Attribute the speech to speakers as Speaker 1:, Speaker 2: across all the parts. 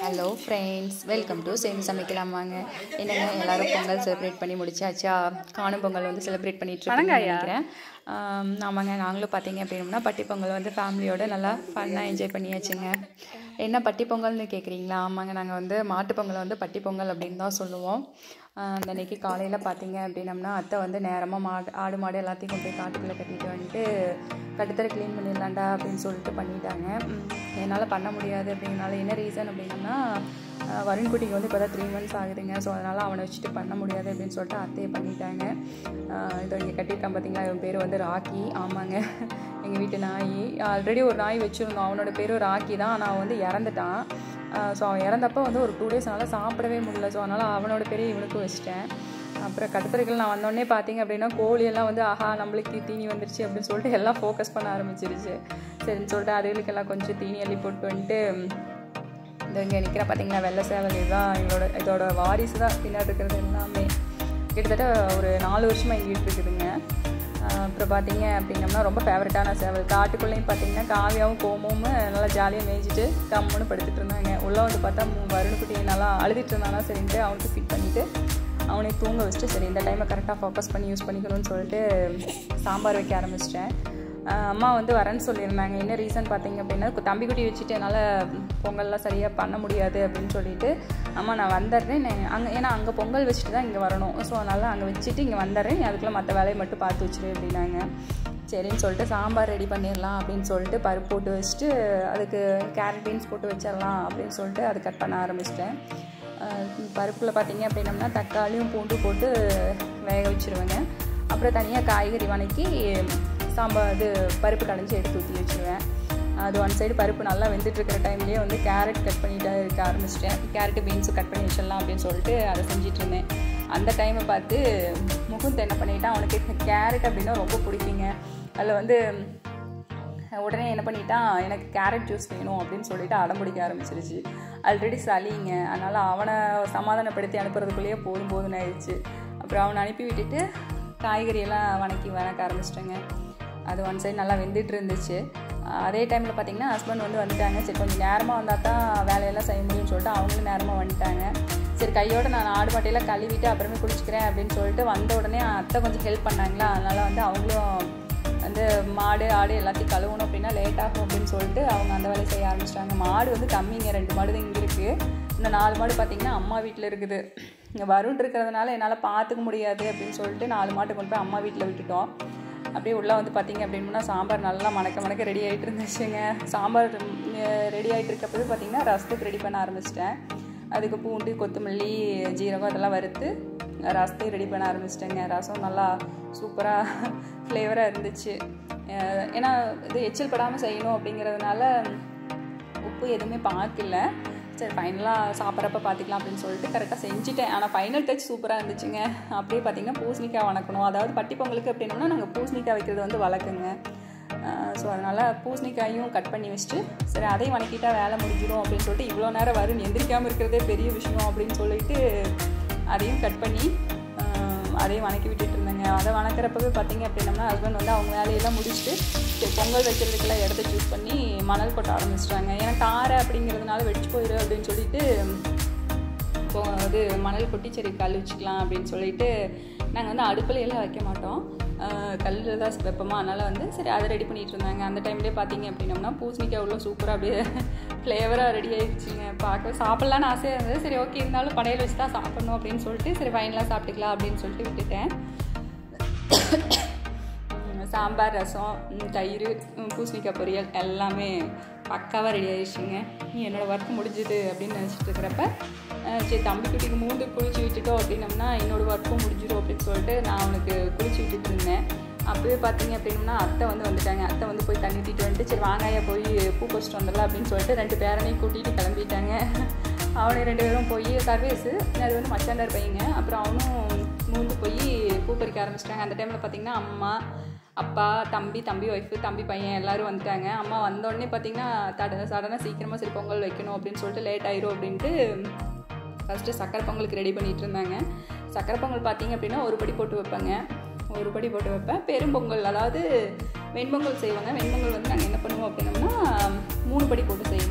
Speaker 1: hello friends welcome to Semi சமைக்கலாம் வாங்க என்னங்க எல்லாரும் பொங்கல் செலிப்ரேட் பண்ணி முடிச்சாச்சா காணும் பொங்கல் வந்து செலிப்ரேட் பண்ணிட்டு இருக்கோம்னு நினைக்கிறேன் ஆம், ஆமாங்க நாங்களும் பார்த்தீங்க அப்படின்னா பட்டி பொங்கல் வந்து ஃபேமிலியோட நல்லா ஃபன்னாக என்ஜாய் பண்ணியாச்சுங்க என்ன பட்டி பொங்கல்னு கேட்குறீங்களா ஆமாங்க நாங்கள் வந்து மாட்டு பொங்கலை வந்து பட்டி பொங்கல் அப்படின்னு தான் சொல்லுவோம் ஆஹ் அந்த அன்னைக்கு காலையில் பார்த்தீங்க அப்படின்னம்னா அத்தை வந்து நேரமாக மாடு ஆடு மாடு எல்லாத்தையும் கொண்டு போய் காட்டுக்குள்ளே கட்டிட்டு வந்துட்டு கட்டுத்தரை க்ளீன் பண்ணிடலாம்டா அப்படின்னு சொல்லிட்டு பண்ணிட்டாங்க ம், என்னால் பண்ண முடியாது அப்படிங்கனால என்ன ரீசன் அப்படின்னா ஆஹ் வருண்குட்டிக்கு வந்து இப்போ தான் த்ரீ மந்த்ஸ் ஆகுதுங்க ஸோ அதனால் அவனை வச்சுட்டு பண்ண முடியாது அப்படின்னு சொல்லிட்டு அத்தையை பண்ணிட்டாங்க ஆஹ் இதோ இங்கே கட்டியிருக்கான் பார்த்தீங்களா இவன் பேர் வந்து ராக்கி ஆமாங்க எங்கள் வீட்டு நாய் ஆல்ரெடி ஒரு நாய் வச்சுருந்தோம் அவனோட பேரும் ராக்கி தான் ஆனால் அவன் வந்து இறந்துட்டான் ஸோ அவன் இறந்தப்போ வந்து ஒரு டூ டேஸ் அதனால் சாப்பிடவே முடியல ஸோ அதனால் அவனோட பேரையும் இவனுக்கும் வச்சிட்டேன் அப்புறம் கட்டுத்தரைகள் நான் வந்தோடனே பார்த்தீங்க அப்படின்னா கோழியெல்லாம் வந்து ஆஹா நம்மளுக்கு தீனி வந்துருச்சு அப்படின்னு சொல்லிட்டு எல்லாம் ஃபோக்கஸ் பண்ண ஆரம்பிச்சிருச்சு சரின்னு சொல்லிட்டு அதுகளுக்கெல்லாம் கொஞ்சம் தீனி அள்ளி போட்டு வந்துட்டு இந்த இங்கே நிற்கிற பார்த்தீங்களா வெள்ளை சேவல் இதுதான் எங்களோட இதோட வாரிசு தான் பின்னாடி இருக்கிறது எல்லாமே கிட்டத்தட்ட ஒரு நாலு வருஷமாக எங்கிட்டு இருக்குதுங்க ஆஹ் அப்புறம் பார்த்தீங்க அப்படின்னம்னா ரொம்ப ஃபேவரட்டான சேவல் காட்டுக்குள்ளேயும் பார்த்தீங்கன்னா காவியாவும் கோமும் நல்லா ஜாலியாக மேய்ச்சிட்டு கம்முன்னு படுத்துட்டு இருந்தாங்க உள்ளே வந்து பார்த்தா மு- வருணுக்குட்டி நல்லா அழுதுட்டு இருந்தானா சரின்ட்டு அவனுக்கு ஃபிட் பண்ணிவிட்டு அவனை தூங்க வச்சுட்டு சரி இந்த டைமை கரெக்டாக ஃபோக்கஸ் பண்ணி யூஸ் பண்ணிக்கணும்னு சொல்லிட்டு சாம்பார் வைக்க ஆரம்பிச்சிட்டேன் அம்மா வந்து வரேன்னு சொல்லியிருந்தாங்க என்ன ரீசன் பார்த்தீங்க அப்படின்னா கு- தம்பிக்குட்டி வச்சுட்டு என்னால் பொங்கல்லாம் சரியாக பண்ண முடியாது அப்படின்னு சொல்லிட்டு அம்மா நான் வந்துடுறேன் அங்கே ஏன்னா அங்கே பொங்கல் வச்சுட்டு தான் இங்கே வரணும் ஸோ அதனால் அங்கே வச்சுட்டு இங்கே வந்துடுறேன் நீ அதுக்குள்ளே மற்ற வேலையை மட்டும் பார்த்து வச்சிரு அப்படின்னாங்க சரின்னு சொல்லிட்டு சாம்பார் ரெடி பண்ணிடலாம் அப்படின்னு சொல்லிட்டு பருப்பு போட்டு வச்சுட்டு அதுக்கு கேரட் பீன்ஸ் போட்டு வச்சிடலாம் அப்படின்னு சொல்லிட்டு அது கட் பண்ண ஆரம்பிச்சிட்டேன் பருப்பில் பார்த்தீங்க அப்படின்னம்னா தக்காளியும் பூண்டு போட்டு வேக வச்சுருவேங்க அப்புறம் தனியாக காய்கறி வணக்கி சாம்பார் இது பருப்பு கடைஞ்சி எடுத்து ஊற்றி வச்சுருவேன் அது ஒன் சைடு பருப்பு நல்லா வெந்துட்டு இருக்கிற டைம்லேயே வந்து கேரட் கட் பண்ணிட்டு இருக்க ஆரம்பிச்சிட்டேன் கேரட்டு பீன்ஸும் கட் பண்ணி வச்சிடலாம் அப்படின்னு சொல்லிட்டு அதை செஞ்சுட்டு இருந்தேன் அந்த டைமை பார்த்து முகுந்த் என்ன பண்ணிட்டான் அவனுக்கு கேரட் அப்படின்னா ரொம்ப பிடிக்குங்க அதில் வந்து உடனே என்ன பண்ணிட்டான் எனக்கு கேரட் ஜூஸ் வேணும் அப்படின்னு சொல்லிட்டு அடம்பிடிக்க ஆரம்பிச்சிருச்சு ஆல்ரெடி சளிங்க அதனால் அவனை சமாதானப்படுத்தி அனுப்புறதுக்குள்ளேயே போதும் போதும்னு ஆயிடுச்சு அப்புறம் அவனை அனுப்பி விட்டுட்டு காய்கறியெல்லாம் வணக்கி வணக்க ஆரம்பிச்சிட்டேங்க அது ஒன் சைடு நல்லா வெந்துட்டு இருந்துச்சு அஹ் அதே டைமில் பார்த்தீங்கன்னா ஹஸ்பண்ட் வந்து வந்துட்டாங்க சரி கொஞ்சம் நேரமாக வந்தால் தான் வேலையெல்லாம் செய்ய முடியும்னு சொல்லிட்டு அவங்களும் நேரமாக வந்துட்டாங்க சரி கையோட நான் ஆடு மாட்டையெல்லாம் கழுவிட்டு அப்புறமே குளிச்சுக்கிறேன் அப்படின்னு சொல்லிட்டு வந்த உடனே அத்தை கொஞ்சம் ஹெல்ப் பண்ணாங்களா அதனால் வந்து அவங்களும் வந்து மாடு ஆடு எல்லாத்தையும் கழுவணும் அப்படின்னா லேட் ஆகும் அப்படின்னு சொல்லிட்டு அவங்க அந்த வேலையை செய்ய ஆரம்பிச்சிட்டாங்க மாடு வந்து கம்மிங்க ரெண்டு மாடு தான் இங்கே இருக்குது இன்னும் நாலு மாடு பார்த்தீங்கன்னா அம்மா வீட்டில் இருக்குது இங்கே வருண் இருக்கிறதுனால என்னால் பார்த்துக்க முடியாது அப்படின்னு சொல்லிட்டு நாலு மாட்டை கொண்டு போய் அம்மா வீட்டில் விட்டுட்டோம் அப்படியே உள்ளே வந்து பார்த்தீங்க அப்படின்னா சாம்பார் நல்லா மணக்க மணக்க ரெடி ஆகிட்டு இருந்துச்சுங்க சாம்பார் ரெடி ஆகிட்டு இருக்கப்பவே பார்த்தீங்கன்னா ரசத்துக்கு ரெடி பண்ண ஆரம்பிச்சிட்டேன் அதுக்கு பூண்டு கொத்தமல்லி ஜீரகம் அதெல்லாம் வறுத்து ரசத்தையும் ரெடி பண்ண ஆரம்பிச்சிட்டேங்க ரசம் நல்லா சூப்பராக ஃப்ளேவராக இருந்துச்சு அஹ் ஏன்னா இது எச்சில் படாமல் செய்யணும் அப்படிங்கிறதுனால உப்பு எதுவுமே பார்க்கல சரி ஃபைனலாக சாப்பிட்றப்ப பார்த்துக்கலாம் அப்படின்னு சொல்லிட்டு கரெக்டாக செஞ்சுட்டேன் ஆனால் ஃபைனல் டச் சூப்பராக இருந்துச்சுங்க அப்படியே பார்த்தீங்கன்னா பூசணிக்காய் வணக்கணும் அதாவது பட்டி பொங்கலுக்கு அப்படின்னோம்னா நாங்கள் பூசணிக்காய் வைக்கிறது வந்து வழக்கங்க ஸோ அதனால் பூசணிக்காயும் கட் பண்ணி வச்சுட்டு சரி அதையும் வணக்கிட்டா வேலை முடிஞ்சிடும் அப்படின்னு சொல்லிட்டு இவ்வளோ நேரம் வரும் எந்திரிக்காமல் இருக்கிறதே பெரிய விஷயம் அப்படின்னு சொல்லிட்டு அதையும் கட் பண்ணி ஆஹ் அதையும் வணக்கி விட்டுட்டு இருந்தேங்க அதை வணக்கிறப்பவே பார்த்தீங்க அப்படின்னம்னா ஹஸ்பண்ட் வந்து அவங்க வேலையெல்லாம் முடிச்சுட்டு சரி பொங்கல் வைக்கிறதுக்கெல்லாம் இடத்த சூஸ் பண்ணி மணல் கொட்ட ஆரம்பிச்சிட்டாங்க ஏன்னா காரை அப்படிங்கிறதுனால வெடிச்சு போயிடு அப்படின்னு சொல்லிட்டு இப்போ இது மணல் கொட்டி சரி கல் வச்சுக்கலாம் அப்படின்னு சொல்லிட்டு நாங்கள் வந்து அடுப்பில் எல்லாம் வைக்க மாட்டோம் கல்லில் தான் வைப்போமா அதனால் வந்து சரி அதை ரெடி பண்ணிட்டு இருந்தாங்க அந்த டைம்லேயே பார்த்தீங்க அப்படின்னம்னா பூசணிக்காய் உள்ள சூப்பராக அப்படியே ஃப்ளேவராக ரெடி ஆயிடுச்சுங்க பார்க்க சாப்பிட்லான்னு ஆசையாக இருந்தது சரி ஓகே இருந்தாலும் படையல் வச்சு தான் சாப்பிட்ணும் அப்படின்னு சொல்லிட்டு சரி ஃபைனலாக சாப்பிட்டுக்கலாம் அப்படின்னு சொல்லிட்டு விட்டுட்டேன் உம், சாம்பார் ரசம் உம், தயிர் உம், பூசணிக்காய் பொரியல் எல்லாமே பக்காவாக ரெடி ஆயிடுச்சுங்க என்னோடய ஒர்க் முடிஞ்சுது அப்படின்னு நினச்சிட்டு இருக்கிறப்ப அஹ், சரி தம்பி குட்டிக்கு மூந்து குளிச்சு விட்டுட்டோம் அப்படின்னம்னா என்னோட ஒர்க்கும் முடிஞ்சிடும் அப்படின்னு சொல்லிட்டு நான் அவனுக்கு குளிச்சு விட்டுட்டு இருந்தேன் அப்போவே பார்த்தீங்க அப்படின்னா அத்தை வந்து வந்துட்டாங்க அத்தை வந்து போய் தண்ணி ஊற்றிட்டு வந்துட்டு சரி வாங்காயா போய் பூ பறிச்சிட்டு வந்துடலாம் அப்படின்னு சொல்லிட்டு ரெண்டு பேரனையும் கூட்டிகிட்டு கிளம்பிட்டாங்க அவனை ரெண்டு பேரும் போய் சர்வீஸு அது வந்து மச்சாண்டார் பையங்க அப்புறம் அவனும் மூந்து போய் பூ பறிக்க ஆரம்பிச்சிட்டாங்க அந்த டைமில் பார்த்தீங்கன்னா அம்மா அப்பா தம்பி தம்பி ஒய்ஃபு தம்பி பையன் எல்லாரும் வந்துட்டாங்க அம்மா வந்தோடனே பார்த்தீங்கன்னா தட சடனாக சீக்கிரமாக சரி பொங்கல் வைக்கணும் அப்படின்னு சொல்லிட்டு லேட் ஆயிரும் அப்படின்ட்டு ஃபஸ்ட்டு சக்கரை பொங்கலுக்கு ரெடி பண்ணிகிட்டு இருந்தாங்க சக்கரை பொங்கல் பார்த்தீங்க அப்படின்னா ஒரு படி போட்டு வைப்பேங்க ஒரு படி போட்டு வைப்பேன் பெரும்பொங்கல் அதாவது வெண்பொங்கல் செய்வாங்க வெண்பொங்கல் வந்து நாங்கள் என்ன பண்ணுவோம் அப்படின்னம்னா மூணு படி போட்டு செய்வேன்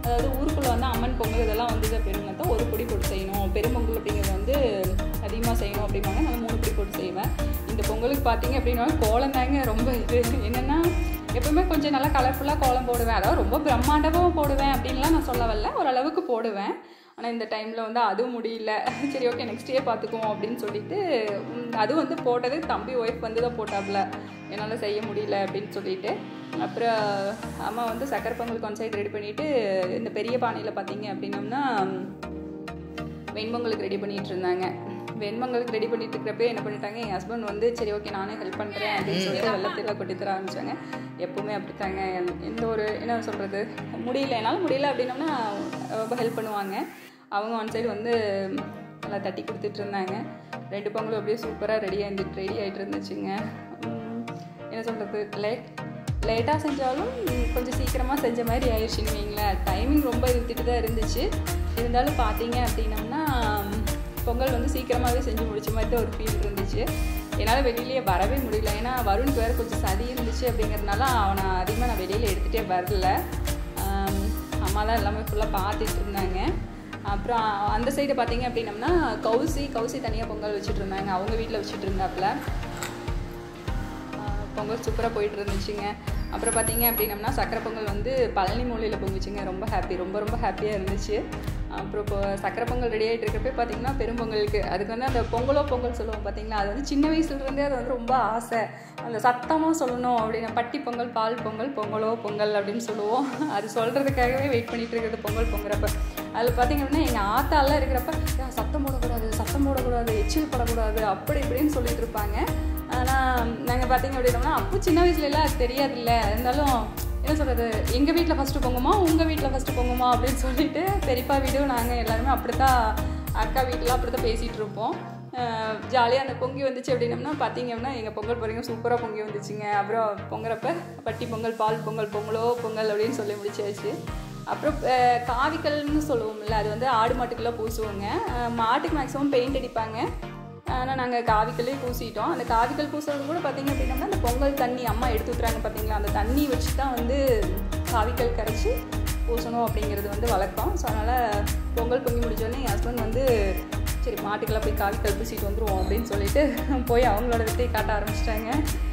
Speaker 1: அதாவது ஊருக்குள்ளே வந்து அம்மன் பொங்கல் இதெல்லாம் வந்தது அப்படின்னா தான் ஒரு பொடி போட்டு செய்யணும் பெரும்பொங்கல் அப்படிங்கிறது வந்து அதிகமாக செய்யணும் அப்படிம்பாங்க நான் மூணு பொடி போட்டு செய்வேன் இந்த பொங்கலுக்கு பார்த்தீங்க அப்படின்னா கோலம் தாங்க ரொம்ப இது என்னென்னா எப்பவுமே கொஞ்சம் நல்லா கலர்ஃபுல்லாக கோலம் போடுவேன் அதாவது ரொம்ப பிரம்மாண்டமாக போடுவேன் அப்படின்லாம் நான் சொல்ல வரல ஓரளவுக்கு போடுவேன் ஆனால் இந்த டைமில் வந்து அதுவும் முடியல சரி ஓகே நெக்ஸ்ட் இயர் பார்த்துக்குவோம் அப்படின்னு சொல்லிட்டு ம், அது வந்து போட்டது தம்பி ஒய்ஃப் வந்து தான் போட்டாப்புல என்னால் செய்ய முடியல அப்படின்னு சொல்லிட்டு அப்புறம் அம்மா வந்து சக்கரை பொங்கல் கான்சைட் ரெடி பண்ணிவிட்டு இந்த பெரிய பானையில் பார்த்தீங்க அப்படின்னம்னா வெண்பொங்கலுக்கு ரெடி பண்ணிட்டு இருந்தாங்க வெண்பொங்கலுக்கு ரெடி பண்ணிட்டு இருக்கிறப்ப என்ன பண்ணிட்டாங்க என் ஹஸ்பண்ட் வந்து சரி ஓகே நானே ஹெல்ப் பண்ணுறேன் அப்படின்னு சொல்லிட்டு வெள்ளத்தில் கொட்டி தர ஆரம்பிச்சாங்க எப்பவுமே அப்படித்தாங்க எந்த ஒரு என்ன சொல்கிறது முடியல என்னால் முடியல அப்படின்னோம்னா ரொம்ப ஹெல்ப் பண்ணுவாங்க அவங்க ஒன் சைடு வந்து நல்லா தட்டி கொடுத்துட்டு இருந்தாங்க ரெண்டு பொங்கலும் அப்படியே சூப்பராக ரெடி ஆகிட்டு ரெடி ஆகிட்டு இருந்துச்சுங்க உம், என்ன சொல்கிறது லேட் லேட்டாக செஞ்சாலும் ம், கொஞ்சம் சீக்கிரமாக செஞ்ச மாதிரி ஆயிடுச்சுன்னு வைங்களேன் டைமிங் ரொம்ப இழுத்துட்டு தான் இருந்துச்சு இருந்தாலும் பார்த்தீங்க அப்படின்னம்னா ம், பொங்கல் வந்து சீக்கிரமாகவே செஞ்சு முடிச்ச மாதிரி தான் ஒரு ஃபீல் இருந்துச்சு என்னால் வெளியிலேயே வரவே முடியல ஏன்னா வருணுக்கு வேறு கொஞ்சம் சதி இருந்துச்சு அப்படிங்கிறதுனால அவனை அதிகமாக நான் வெளியில் எடுத்துகிட்டே வரல ஆம், அம்மா தான் எல்லாமே ஃபுல்லாக பார்த்துட்டு இருந்தாங்க அப்புறம் அந்த சைடு பார்த்தீங்க அப்படின்னம்னா கௌசி கௌசி தனியாக பொங்கல் வச்சுட்டு இருந்தாங்க அவங்க வீட்டில் வச்சுட்டு இருந்தாப்புல ஆஹ் பொங்கல் சூப்பராக போயிட்டு இருந்துச்சுங்க அப்புறம் பார்த்தீங்க அப்படின்னம்னா சக்கரை பொங்கல் வந்து பழனி மூலையில் பொங்குச்சுங்க ரொம்ப ஹாப்பி ரொம்ப ரொம்ப ஹாப்பியாக இருந்துச்சு அப்புறம் இப்போ சக்கரை பொங்கல் ரெடி ஆகிட்டு இருக்கப்பே பார்த்தீங்கன்னா பெரும்பொங்கலுக்கு அதுக்கு வந்து அந்த பொங்கலோ பொங்கல் சொல்லுவோம் பார்த்தீங்களா அது வந்து சின்ன வயசுலேருந்தே அது வந்து ரொம்ப ஆசை அந்த சத்தமாக சொல்லணும் அப்படின்னு பட்டி பொங்கல் பால் பொங்கல் பொங்கலோ பொங்கல் அப்படின்னு சொல்லுவோம் அது சொல்கிறதுக்காகவே வெயிட் பண்ணிட்டு இருக்கிறது பொங்கல் பொங்குறப்ப அதில் பார்த்தீங்க அப்படின்னா எங்கள் ஆத்தாலாம் இருக்கிறப்ப "ஏன் சத்தம் போடக்கூடாது சத்தம் போடக்கூடாது எச்சில் படக்கூடாது அப்படி இப்படின்னு சொல்லிட்டு இருப்பாங்க ஆனால் நாங்கள் பார்த்தீங்க அப்படின்னோம்னா அப்போ சின்ன வயசுலலாம் அது தெரியாதுல்ல இருந்தாலும் என்ன சொல்கிறது எங்கள் வீட்டில் ஃபஸ்ட்டு பொங்குமா உங்கள் வீட்டில் ஃபஸ்ட்டு பொங்குமா அப்படின்னு சொல்லிட்டு பெரியப்பா வீடும் நாங்கள் எல்லாருமே அப்படி தான் அக்கா வீட்டில் அப்படி தான் பேசிகிட்டு இருப்போம் ஜாலியாக அந்த பொங்கி வந்துச்சு அப்படின்னம்னா பார்த்தீங்க அப்படின்னா எங்கள் பொங்கல் பொறிங்க சூப்பராக பொங்கி வந்துச்சுங்க அப்புறம் பொங்குறப்ப பட்டி பொங்கல் பால் பொங்கல் பொங்கலோ பொங்கல் அப்படின்னு சொல்லி முடிச்சாச்சு அப்புறம் அஹ், காவிக்கல்னு சொல்லுவோம்ல அது வந்து ஆடு மாட்டுக்கெல்லாம் பூசுவோங்க அஹ், மாட்டுக்கு மேக்ஸிமம் பெயிண்ட் அடிப்பாங்க ஆனால் நாங்கள் காவிக்கல்லே பூசிட்டோம் அந்த காவிக்கல் பூசுறது கூட பார்த்தீங்க அப்படின்னா அந்த பொங்கல் தண்ணி அம்மா எடுத்து ஊற்றுறாங்க பார்த்தீங்களா அந்த தண்ணி வச்சு தான் வந்து காவிக்கல் கரைச்சி பூசணும் அப்படிங்கிறது வந்து வழக்கம் ஸோ அதனால் பொங்கல் பொங்கி முடிஞ்சோடனே என் ஹஸ்பண்ட் வந்து சரி மாட்டுக்கெல்லாம் போய் காவிக்கல் பூசிட்டு வந்துருவோம் அப்படின்னு சொல்லிட்டு போய் அவங்களோட வித்தையை காட்ட ஆரம்பிச்சிட்டாங்க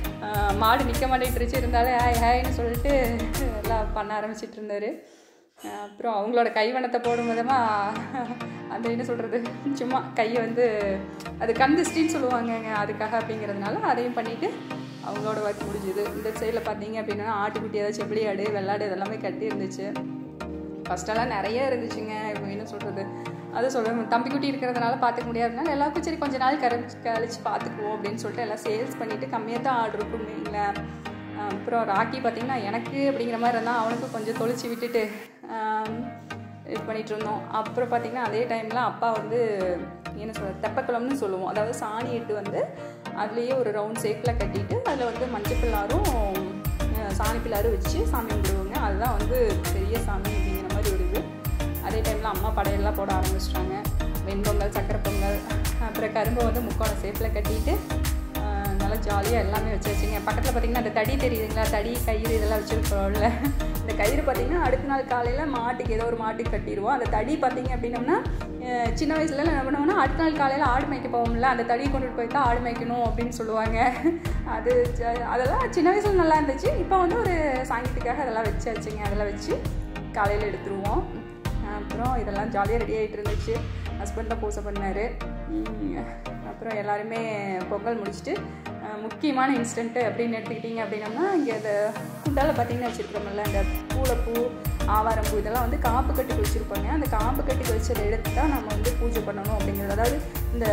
Speaker 1: மாடு நிற்க மாட்டேன்ட்டுருச்சு இருந்தாலே ஹாய் ஹாய்னு சொல்லிட்டு எல்லாம் பண்ண ஆரம்பிச்சிட்டு இருந்தாரு அஹ் அப்புறம் அவங்களோட கைவண்ணத்தை போடும் விதமாக அந்த என்ன சொல்கிறது சும்மா கையை வந்து அது கந்திஷ்டின்னு சொல்லுவாங்கங்க அதுக்காக அப்படிங்கிறதுனால அதையும் பண்ணிவிட்டு அவங்களோட ஒர்க் முடிஞ்சுது இந்த சைடில் பார்த்தீங்க அப்படின்னா ஆட்டுக்குட்டி ஏதாவது செப்பிலி ஆடு வெள்ளாடு இதெல்லாமே கட்டி இருந்துச்சு ஃபஸ்ட்டெல்லாம் நிறைய இருந்துச்சுங்க இப்போ என்ன சொல்கிறது அது சொல்கிறேன் தம்பிக்குட்டி இருக்கிறதுனால பார்த்துக்க முடியாதுனால எல்லாருக்கும் சரி கொஞ்ச நாள் கரைச்சி கழிச்சு பார்த்துக்குவோம் அப்படின்னு சொல்லிட்டு எல்லாம் சேல்ஸ் பண்ணிவிட்டு கம்மியாக தான் ஆர்டர் இருக்கும் வைங்களேன் அப்புறம் ராக்கி பார்த்திங்கன்னா எனக்கு அப்படிங்கிற மாதிரி இருந்தால் அவனுக்கு கொஞ்சம் தொளிச்சு விட்டுட்டு ஆம், இது பண்ணிட்டு இருந்தோம் அப்புறம் பார்த்திங்கன்னா அதே டைமில் அப்பா வந்து என்ன சொல்கிறது தெப்பக்குளம்னு சொல்லுவோம் அதாவது சாணி இட்டு வந்து அதுலேயே ஒரு ரவுண்ட் ஷேப்பில் கட்டிட்டு அதில் வந்து மஞ்சள் பிள்ளாரும் அஹ், சாணி பிள்ளாரும் வச்சு சாமி கும்பிடுவாங்க அதுதான் வந்து பெரிய சாமி அப்படிங்கிற மாதிரி ஒரு இது அதே டைமில் அம்மா படையெல்லாம் போட ஆரம்பிச்சிட்டாங்க வெண்பொங்கல் சக்கரை பொங்கல் அப்புறம் கரும்பை வந்து முக்கோணம் ஷேப்பில் கட்டிட்டு ஆஹ் நல்லா ஜாலியாக எல்லாமே வச்சாச்சுங்க பக்கத்தில் பார்த்தீங்கன்னா அந்த தடி தெரியுதுங்களா தடி கயிறு இதெல்லாம் வச்சுருக்கோம்ல இந்த கயிறு பார்த்தீங்கன்னா அடுத்த நாள் காலையில் மாட்டுக்கு ஏதோ ஒரு மாட்டுக்கு கட்டிடுவோம் அந்த தடி பார்த்தீங்க அப்படின்னம்னா அஹ் சின்ன வயசுல என்ன பண்ணுவோம்னா அடுத்த நாள் காலையில் ஆடு மேய்க்க போவோம்ல அந்த தடி கொண்டுட்டு போய் தான் ஆடு மேய்க்கணும் அப்படின்னு சொல்லுவாங்க அது ஜ- அதெல்லாம் சின்ன வயசுல நல்லா இருந்துச்சு இப்போ வந்து ஒரு சாங்கியத்துக்காக அதெல்லாம் வச்சாச்சுங்க அதெல்லாம் வச்சு காலையில் எடுத்துருவோம் அப்புறம் இதெல்லாம் ஜாலியாக ரெடி ஆகிட்டு இருந்துச்சு ஹஸ்பண்ட் தான் பூசை பண்ணார் அப்புறம் எல்லாருமே பொங்கல் முடிச்சுட்டு அஹ், முக்கியமான இன்ஸ்டன்ட்டு அப்படின்னு எடுத்துக்கிட்டிங்க அப்படின்னம்னா இங்கே இந்த குண்டால பார்த்தீங்கன்னா வச்சுருக்கோம்ல இந்த பூளைப்பூ ஆவாரம்பூ இதெல்லாம் வந்து காப்பு கட்டுக்கு வச்சுருப்பாங்க அந்த காப்பு கட்டுக்கு வச்சதை எடுத்து தான் நம்ம வந்து பூஜை பண்ணணும் அப்படிங்கிறது அதாவது இந்த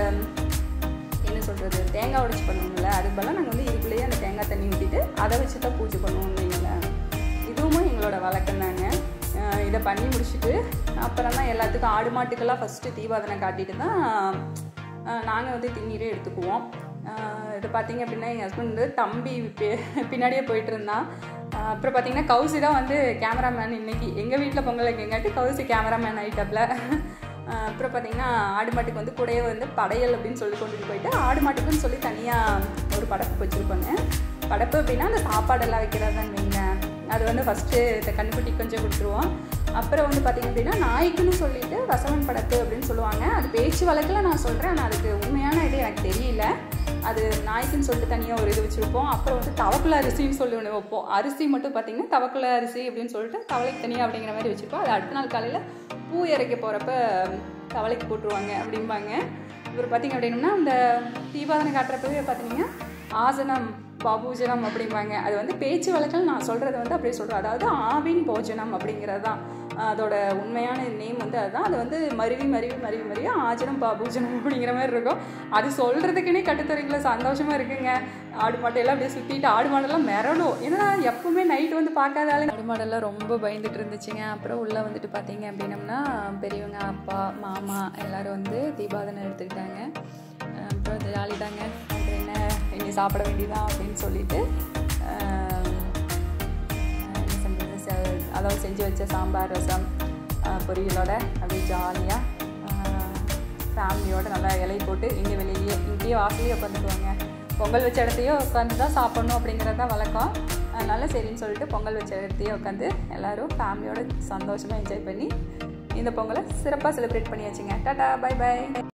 Speaker 1: என்ன சொல்கிறது தேங்காய் உடைச்சி பண்ணுவோம்ல அது பதிலாக நாங்கள் வந்து இதுக்குள்ளேயே அந்த தேங்காய் தண்ணி ஊற்றிட்டு அதை வச்சு தான் பூஜை பண்ணுவோம் வைங்களேன் இதுவும் எங்களோட வழக்கம் தாங்க அஹ் இதை பண்ணி முடிச்சுட்டு அப்புறம் தான் எல்லாத்துக்கும் ஆடு மாட்டுக்கெல்லாம் ஃபஸ்ட்டு தீபாதனை காட்டிட்டு தான் நாங்கள் வந்து திண்ணீரே எடுத்துக்குவோம் அஹ் இது பார்த்தீங்க அப்படின்னா எங்கள் ஹஸ்பண்ட் வந்து தம்பி பி- பின்னாடியே போயிட்டு இருந்தான் அஹ் அப்புறம் பார்த்தீங்கன்னா கௌசி தான் வந்து கேமராமேன் இன்னைக்கு எங்கள் வீட்டில் பொங்கல் வைக்கங்காட்டி கௌசி கேமராமேன் ஆகிட்டாப்ல அஹ் அப்புறம் பார்த்தீங்கன்னா ஆடு மாட்டுக்கு வந்து கூடயே வந்து படையல் அப்படின்னு சொல்லி கொண்டுட்டு போயிட்டு ஆடு மாட்டுக்குன்னு சொல்லி தனியாக ஒரு படப்பு வச்சுருப்பாங்க படப்பு அப்படின்னா அந்த சாப்பாடெல்லாம் வைக்கிறதான்னு வைங்களேன் அது வந்து ஃபஸ்ட்டு இந்த கண்ணுக்குட்டி கொஞ்சம் கொடுத்துருவோம்
Speaker 2: அப்புறம் வந்து பார்த்திங்க அப்படின்னா நாய்க்குன்னு சொல்லிட்டு வசவன் படத்து அப்படின்னு சொல்லுவாங்க அது பேச்சு வழக்கில் நான் சொல்கிறேன் ஆனால் அதுக்கு உண்மையான இது எனக்கு தெரியல அது நாய்க்குன்னு சொல்லிட்டு தனியாக ஒரு இது வச்சுருப்போம் அப்புறம் வந்து தவக்குள்ள அரிசின்னு சொல்லி ஒன்று வைப்போம் அரிசி மட்டும் பார்த்திங்கன்னா தவக்குள்ள அரிசி அப்படின்னு சொல்லிட்டு தவளைக்கு தனியாக அப்படிங்கிற மாதிரி வச்சுருப்போம் அது அடுத்த நாள் காலையில் பூ இறைக்க போகிறப்ப தவளைக்கு போட்டுருவாங்க அப்படிம்பாங்க இவர் பார்த்திங்க அப்படின்னா அந்த தீபாவளி காட்டுறப்பவே பார்த்தீங்கன்னா ஆசனம் பாபூஜனம் அப்படிம்பாங்க அது வந்து பேச்சு வழக்கில் நான் சொல்கிறது வந்து அப்படியே சொல்கிறேன் அதாவது ஆவின் போஜனம் அப்படிங்கிறது தான் அதோட உண்மையான நேம் வந்து அதுதான் அது வந்து மருவி மருவி மருவி மருவி ஆஜனம் பாபூஜனம் அப்படிங்கிற மாதிரி இருக்கும் அது சொல்கிறதுக்குன்னே கட்டுத்தரைக்குள்ள சந்தோஷமாக இருக்குங்க ஆடு மாட்டையெல்லாம் அப்படியே சுற்றிட்டு ஆடு மாடெல்லாம் மிரடும் ஏன்னா எப்பவுமே நைட் வந்து பார்க்காதால
Speaker 1: ஆடு மாடெல்லாம் ரொம்ப பயந்துட்டு இருந்துச்சுங்க அப்புறம் உள்ளே வந்துட்டு பார்த்தீங்க அப்படின்னம்னா பெரியவங்க அப்பா மாமா எல்லாரும் வந்து தீபாவளி எடுத்துக்கிட்டாங்க அப்புறம் ஜாலி தாங்க அப்புறம் என்ன இனி சாப்பிட வேண்டியதான் அப்படின்னு சொல்லிட்டு ஆஹ், என்ன சொல்கிறது செ- அதாவது செஞ்சு வச்ச சாம்பார் ரசம் ஆஹ், பொரியலோட அப்படியே ஜாலியாக ஃபேமிலியோட நல்லா இலை போட்டு இங்கே வெளியே இங்கேயே வாசலையே உட்காந்துக்குவாங்க பொங்கல் வச்ச இடத்தையே உட்காந்து தான் சாப்பிட்ணும் அப்படிங்கிறது தான் வழக்கம் அதனால சரின்னு சொல்லிட்டு பொங்கல் வச்ச இடத்தையே உட்காந்து எல்லோரும் ஃபேமிலியோட சந்தோஷமாக என்ஜாய் பண்ணி இந்த பொங்கலை சிறப்பாக செலிப்ரேட் பண்ணியாச்சுங்க டாடா பை பை